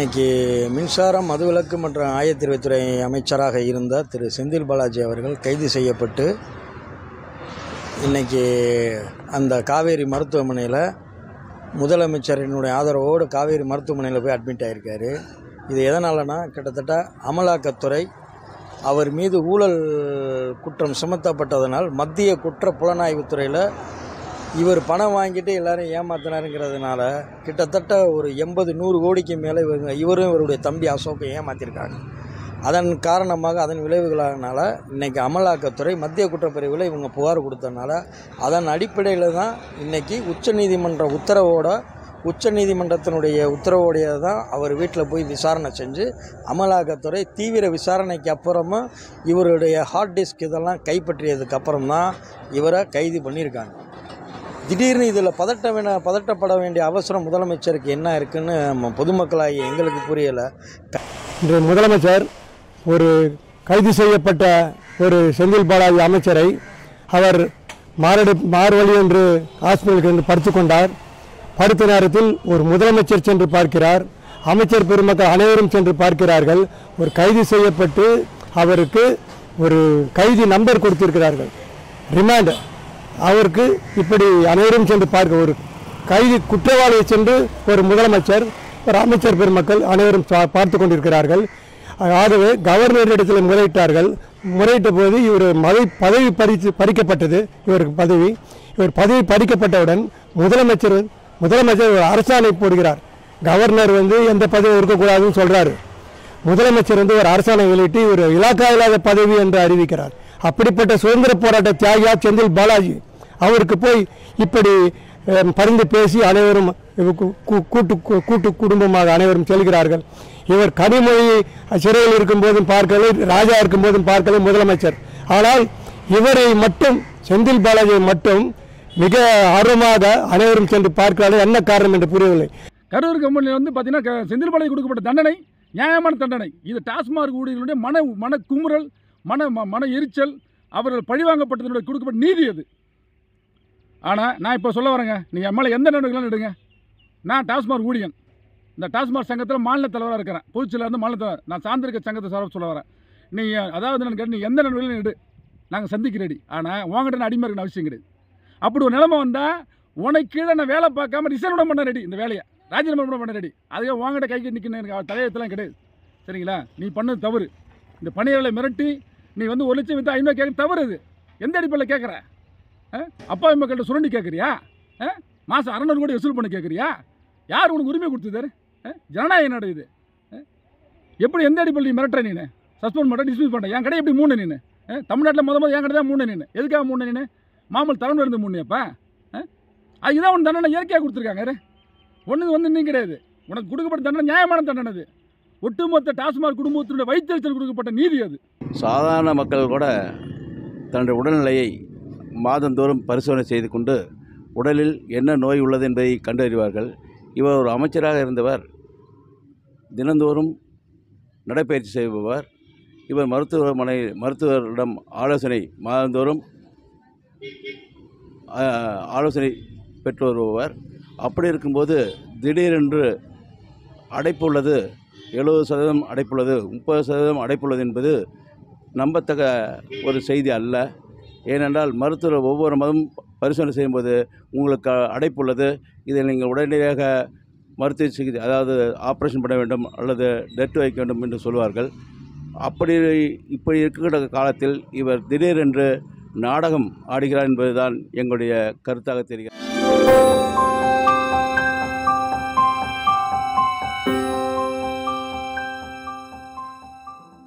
இன்னைக்கு மின்சாரம் மதுவிலக்கு மற்றும் ஆயத்தீர்வைத்துறை அமைச்சராக இருந்த திரு செந்தில் பாலாஜி அவர்கள் கைது செய்யப்பட்டு இன்னைக்கு அந்த காவேரி மருத்துவமனையில் முதலமைச்சரினுடைய ஆதரவோடு காவேரி மருத்துவமனையில் போய் அட்மிட் ஆகியிருக்காரு இது எதனாலனா கிட்டத்தட்ட அமலாக்கத்துறை அவர் மீது ஊழல் குற்றம் சுமத்தப்பட்டதனால் மத்திய குற்ற புலனாய்வுத்துறையில் இவர் பணம் வாங்கிட்டு எல்லாரும் ஏமாத்தினாருங்கிறதுனால கிட்டத்தட்ட ஒரு எண்பது நூறு கோடிக்கு மேலே இவங்க இவரும் இவருடைய தம்பி அசோக்கை ஏமாற்றிருக்காங்க அதன் காரணமாக அதன் விளைவுகளானால இன்றைக்கி அமலாக்கத்துறை மத்திய குற்றப்பிரிவில் இவங்க புகார் கொடுத்தனால அதன் அடிப்படையில் தான் இன்றைக்கி உச்சநீதிமன்ற உத்தரவோட உச்சநீதிமன்றத்தினுடைய உத்தரவோடைய தான் அவர் வீட்டில் போய் விசாரணை செஞ்சு அமலாக்கத்துறை தீவிர விசாரணைக்கு அப்புறமா இவருடைய ஹார்ட் டிஸ்க் இதெல்லாம் கைப்பற்றியதுக்கு அப்புறம் தான் இவரை கைது பண்ணியிருக்காங்க திடீர்னு இதில் பதட்ட வேண பதட்டப்பட வேண்டிய அவசரம் முதலமைச்சருக்கு என்ன இருக்குன்னு நம்ம பொதுமக்களாகிய எங்களுக்கு புரியலை இன்று முதலமைச்சர் ஒரு கைது செய்யப்பட்ட ஒரு செந்தில் பாலாஜி அமைச்சரை அவர் மாரடை மார்வழி என்று ஹாஸ்பிட்டலுக்கு என்று படுத்துக் கொண்டார் படுத்த நேரத்தில் ஒரு முதலமைச்சர் சென்று பார்க்கிறார் அமைச்சர் பெருமக்கள் அனைவரும் சென்று பார்க்கிறார்கள் ஒரு கைது செய்யப்பட்டு அவருக்கு ஒரு கைதி நம்பர் கொடுத்திருக்கிறார்கள் ரிமாண்ட் அவருக்கு இப்படி அனைவரும் சென்று பார்க்க ஒரு கைதி குற்றவாளியை சென்று ஒரு முதலமைச்சர் ஒரு அமைச்சர் பெருமக்கள் அனைவரும் பா- பார்த்து கொண்டிருக்கிறார்கள் ஆகவே கவர்னரிடத்தில் முறையிட்டார்கள் முறையிட்ட போது இவர் மதை பதவி பறித்து பறிக்கப்பட்டது இவருக்கு பதவி இவர் பதவி பறிக்கப்பட்டவுடன் முதலமைச்சர் முதலமைச்சர் ஒரு அரசாணை போடுகிறார் கவர்னர் வந்து எந்த பதவியும் இருக்கக்கூடாதுன்னு சொல்றாரு முதலமைச்சர் வந்து ஒரு அரசாணை வெளியிட்டு ஒரு இலாக்கா இல்லாத பதவி என்று அறிவிக்கிறார் அப்படிப்பட்ட சுதந்திர போராட்ட தியாகியா செந்தில் பாலாஜி அவருக்கு போய் இப்படி அஹ், பரிந்து பேசி அனைவரும் கூ- கூ- கூட்டு கூ- கூட்டு குடும்பமாக அனைவரும் செல்கிறார்கள் இவர் கனிமொழி சிறையில் இருக்கும்போதும் பார்க்கல ராஜா இருக்கும்போதும் பார்க்கல முதலமைச்சர் ஆனால் இவரை மட்டும் செந்தில் பாலாஜியை மட்டும் மிக ஆர்வமாக அனைவரும் சென்று பார்க்கிறார்கள் என்ன காரணம் என்று புரியவில்லை கரூர் கம்பெனியில் வந்து பார்த்தீங்கன்னா க- செந்தில் பாலாஜி கொடுக்கப்பட்ட தண்டனை நியாயமான தண்டனை இது டாஸ்மாக் ஊழியர்களுடைய மன மன குமுறல் மன ம- மன எரிச்சல் அவர்கள் பழிவாங்கப்பட்டதனுடைய கொடுக்கப்பட்ட நீதி அது ஆனால் நான் இப்போ சொல்ல வரேங்க நீங்கள் எம்எல்ஏ எந்த நடவடிக்கைலாம் எடுங்க நான் டாஸ்மாக் ஊழியன் இந்த டாஸ்மாக் சங்கத்தில் மாநில தலைவராக இருக்கிறேன் பொதுச்செயலாளர் இருந்து மாநில தலைவர் நான் சார்ந்திருக்க சங்கத்தை சார்பு சொல்ல வரேன் நீங்கள் அதாவது நான் கேட்டு நீ எந்த நடவடிக்கையும் எடு நாங்கள் சந்திக்க ரெடி ஆனால் உங்ககிட்ட நான் அடிமை இருக்கணும் அவசியம் கிடையாது அப்படி ஒரு நிலைமை வந்தால் உனக்கு கீழே நான் வேலை பார்க்காம ரிசர்வ் பண்ண ரெடி இந்த வேலையை ராஜினாமா பண்ண ரெடி அதுவே உங்ககிட்ட கைக்கு நிற்கணும் எனக்கு அவர் தலையெழுத்துலாம் கிடையாது சரிங்களா நீ பண்ணது தவறு இந்த பணியாளரை மிரட்டி நீ வந்து ஒரு லட்சம் வித்து ஐநூறு கேட்க தவறு இது எந்த அடிப்படையில் கேட்குற அப்பா மக்கள்கிட்ட சுரண்டி கேட்குறியா மாதம் அறநூறு கோடி வசூல் பண்ண கேட்குறியா யார் உனக்கு உரிமை கொடுத்தது ஜனநாயக நாடு இது ஆ? எப்படி எந்த அடிப்படையில் நீ மிரட்டுற நீ சஸ்பெண்ட் பண்ண டிஸ்மிஸ் பண்ண என் கடை எப்படி மூணு நீ தமிழ்நாட்டில் முத முத என் கடை தான் மூணு நீ எதுக்காக மூணு நீ மாமல் தலைமை இருந்து மூணு அப்பா அதுதான் உன் தண்டனை இயற்கையாக கொடுத்துருக்காங்க ஒன்று வந்து நீ கிடையாது உனக்கு கொடுக்கப்பட்ட தண்டனை நியாயமான தண்டனை அது ஒட்டுமொத்த டாஸ்மாக் குடும்பத்தினுடைய வைத்தறிச்சல் கொடுக்கப்பட்ட நீதி அது சாதாரண மக்கள் கூட தன்னுடைய உடல்நிலையை மாதந்தோறும் பரிசோதனை செய்து கொண்டு உடலில் என்ன நோய் உள்ளது என்பதை கண்டறிவார்கள் இவர் ஒரு அமைச்சராக இருந்தவர் தினந்தோறும் நடைப்பயிற்சி செய்பவர் இவர் மருத்துவமனை மருத்துவரிடம் ஆலோசனை மாதந்தோறும் ஆ, ஆலோசனை பெற்று வருபவர் அப்படி இருக்கும்போது திடீரென்று அடைப்பு உள்ளது எழுபது சதவீதம் அடைப்புள்ளது முப்பது சதவீதம் அடைப்புள்ளது என்பது நம்பத்தக்க ஒரு செய்தி அல்ல ஏனென்றால் மருத்துவர் ஒவ்வொரு மதம் பரிசோதனை செய்யும்போது உங்களுக்கு அடைப்புள்ளது இதை நீங்கள் உடனடியாக மருத்துவ சிகிச்சை அதாவது ஆப்ரேஷன் பண்ண வேண்டும் அல்லது டெட் வைக்க வேண்டும் என்று சொல்வார்கள் அப்படி இப்படி இருக்கின்ற காலத்தில் இவர் திடீரென்று நாடகம் ஆடுகிறார் என்பதுதான் எங்களுடைய கருத்தாக தெரிகிறது